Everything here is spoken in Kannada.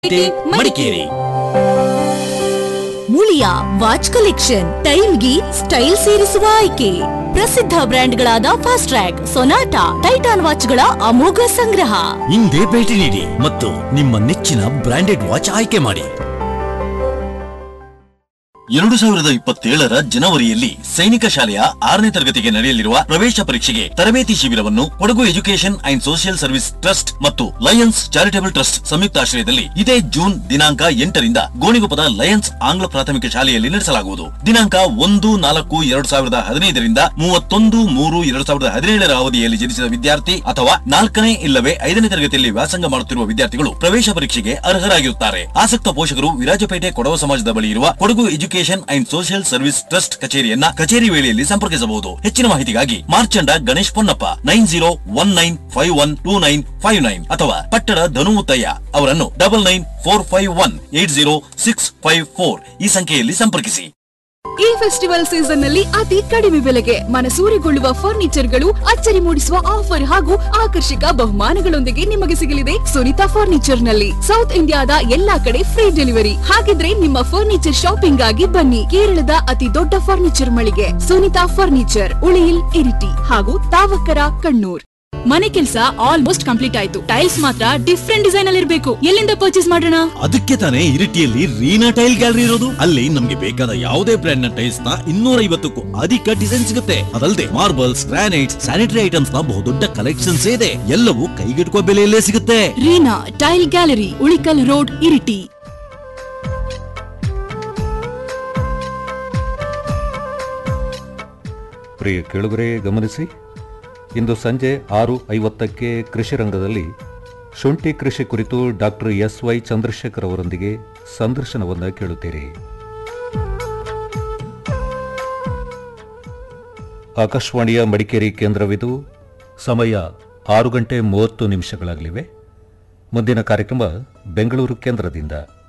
ಮಡಿಕೇರಿ ಮುಳಿಯ ವಾಚ್ ಕಲೆಕ್ಷನ್ ಟೈಮ್ಗೆ ಸ್ಟೈಲ್ ಸೇರಿಸುವ ಆಯ್ಕೆ ಪ್ರಸಿದ್ಧ ಬ್ರ್ಯಾಂಡ್ಗಳಾದ ಫಾಸ್ಟ್ ಟ್ರ್ಯಾಕ್ ಸೊನಾಟಾ ಟೈಟಾನ್ ವಾಚ್ಗಳ ಅಮೋಘ ಸಂಗ್ರಹ ಹಿಂದೆ ಭೇಟಿ ನೀಡಿ ಮತ್ತು ನಿಮ್ಮ ನೆಚ್ಚಿನ ಬ್ರಾಂಡೆಡ್ ವಾಚ್ ಆಯ್ಕೆ ಮಾಡಿ ಎರಡು ಸಾವಿರದ ಇಪ್ಪತ್ತೇಳರ ಜನವರಿಯಲ್ಲಿ ಸೈನಿಕ ಶಾಲೆಯ ಆರನೇ ತರಗತಿಗೆ ನಡೆಯಲಿರುವ ಪ್ರವೇಶ ಪರೀಕ್ಷೆಗೆ ತರಬೇತಿ ಶಿಬಿರವನ್ನು Kodagu education and social service trust ಮತ್ತು ಲಯನ್ಸ್ ಚಾರಿಟಬಲ್ ಟ್ರಸ್ಟ್ ಸಂಯುಕ್ತಾಶ್ರಯದಲ್ಲಿ ಇದೇ ಜೂನ್ ದಿನಾಂಕ ಎಂಟರಿಂದ ಗೋಣಿಗೊಪ್ಪದ ಲಯನ್ಸ್ ಆಂಗ್ಲ ಪ್ರಾಥಮಿಕ ಶಾಲೆಯಲ್ಲಿ ನಡೆಸಲಾಗುವುದು ದಿನಾಂಕ ಒಂದು ನಾಲ್ಕು ಎರಡು ಸಾವಿರದ ಹದಿನೈದರಿಂದ ಮೂವತ್ತೊಂದು ಮೂರು ಎರಡು ಸಾವಿರದ ಹದಿನೇಳರ ಅವಧಿಯಲ್ಲಿ ಜನಿಸಿದ ವಿದ್ಯಾರ್ಥಿ ಅಥವಾ ನಾಲ್ಕನೇ ಇಲ್ಲವೇ ಐದನೇ ತರಗತಿಯಲ್ಲಿ ವ್ಯಾಸಂಗ ಮಾಡುತ್ತಿರುವ ವಿದ್ಯಾರ್ಥಿಗಳು ಪ್ರವೇಶ ಪರೀಕ್ಷೆಗೆ ಅರ್ಹರಾಗಿರುತ್ತಾರೆ ಆಸಕ್ತ ಪೋಷಕರು ವಿರಾಜಪೇಟೆ ಕೊಡವ ಸಮಾಜದ ಬಳಿ ಇರುವ Kodagu education and social service trust ಕಚೇರಿಯನ್ನ ಕಚೇರಿ ವೇಳೆಯಲ್ಲಿ ಸಂಪರ್ಕಿಸಬಹುದು ಹೆಚ್ಚಿನ ಮಾಹಿತಿಗಾಗಿ Marchanda Ganesh Ponnappa nine zero one nine five one two nine five nine ಅಥವಾ ಪಟ್ಟಣ ಧನುಮುತ್ತಯ್ಯ ಅವರನ್ನು double nine four five one eight zero six five four ಈ ಸಂಖ್ಯೆಯಲ್ಲಿ ಸಂಪರ್ಕಿಸಿ ಈ ಫೆಸ್ಟಿವಲ್ ಸೀಸನ್ ನಲ್ಲಿ ಅತಿ ಕಡಿಮೆ ಬೆಲೆಗೆ ಮನಸೂರೆಗೊಳ್ಳುವ ಫರ್ನಿಚರ್ಗಳು ಅಚ್ಚರಿ ಮೂಡಿಸುವ ಆಫರ್ ಹಾಗೂ ಆಕರ್ಷಕ ಬಹುಮಾನಗಳೊಂದಿಗೆ ನಿಮಗೆ ಸಿಗಲಿದೆ ಸುನಿತಾ ಫರ್ನಿಚರ್ ನಲ್ಲಿ ಸೌತ್ ಇಂಡಿಯಾದ ಎಲ್ಲಾ ಕಡೆ ಫ್ರೀ ಡೆಲಿವರಿ ಹಾಗಿದ್ರೆ ನಿಮ್ಮ ಫರ್ನಿಚರ್ ಶಾಪಿಂಗ್ ಆಗಿ ಬನ್ನಿ ಕೇರಳದ ಅತಿ ದೊಡ್ಡ ಫರ್ನಿಚರ್ ಮಳಿಗೆ ಸುನಿತಾ ಫರ್ನಿಚರ್ ಉಳಿಯಿಲ್ ಇರಿಟಿ ಹಾಗೂ ತಾವಕರ ಕಣ್ಣೂರ್ ಮನೆ ಕೆಲಸ ಆಲ್ಮೋಸ್ಟ್ ಕಂಪ್ಲೀಟ್ ಆಯ್ತು ಟೈಲ್ಸ್ ಮಾತ್ರ ಡಿಫ್ರೆಂಟ್ ಡಿಸೈನ್ ಅಲ್ಲಿ ಇರಬೇಕು ಎಲ್ಲಿಂದ ಪರ್ಚೇಸ್ ಮಾಡೋಣ ಅದಕ್ಕೆ ತಾನೇ ಇರಿಟಿಯಲ್ಲಿ ರೀನಾ ಟೈಲ್ ಗ್ಯಾಲರಿ ಇರೋದು ಅಲ್ಲಿ ನಮ್ಗೆ ಬೇಕಾದ ಯಾವುದೇ ಬ್ರ್ಯಾಂಡ್ ನ ಟೈಲ್ಸ್ ನ ಇನ್ನೂರ ಐವತ್ತಕ್ಕೂ ಅಧಿಕ ಡಿಸೈನ್ ಸಿಗುತ್ತೆ ಅದಲ್ಲದೆ ಮಾರ್ಬಲ್ಸ್ ಗ್ರಾನೈಟ್ಸ್ ಸ್ಯಾನಿಟರಿ ಐಟಮ್ಸ್ ನ ಬಹುದೊಡ್ಡ ಕಲೆಕ್ಷನ್ಸ್ ಇದೆ ಎಲ್ಲವೂ ಕೈಗೆಟುಕುವ ಬೆಲೆಯಲ್ಲೇ ಸಿಗುತ್ತೆ Reena tile gallery Ulikkal road Iritty ಪ್ರಿಯ ಕೇಳುಗರೆ ಗಮನಿಸಿ ಇಂದು ಸಂಜೆ ಆರು ಐವತ್ತಕ್ಕೆ ಕೃಷಿ ರಂಗದಲ್ಲಿ ಶುಂಠಿ ಕೃಷಿ ಕುರಿತು ಡಾಕ್ಟರ್ ಎಸ್ ವೈ ಚಂದ್ರಶೇಖರ್ ಅವರೊಂದಿಗೆ ಸಂದರ್ಶನವನ್ನು ಕೇಳುತ್ತೀರಿ ಆಕಾಶವಾಣಿಯ ಮಡಿಕೇರಿ ಕೇಂದ್ರವಿದು ಸಮಯ ಆರು ಗಂಟೆ ಮೂವತ್ತು ನಿಮಿಷಗಳಾಗಲಿವೆ ಮುಂದಿನ ಕಾರ್ಯಕ್ರಮ ಬೆಂಗಳೂರು ಕೇಂದ್ರದಿಂದ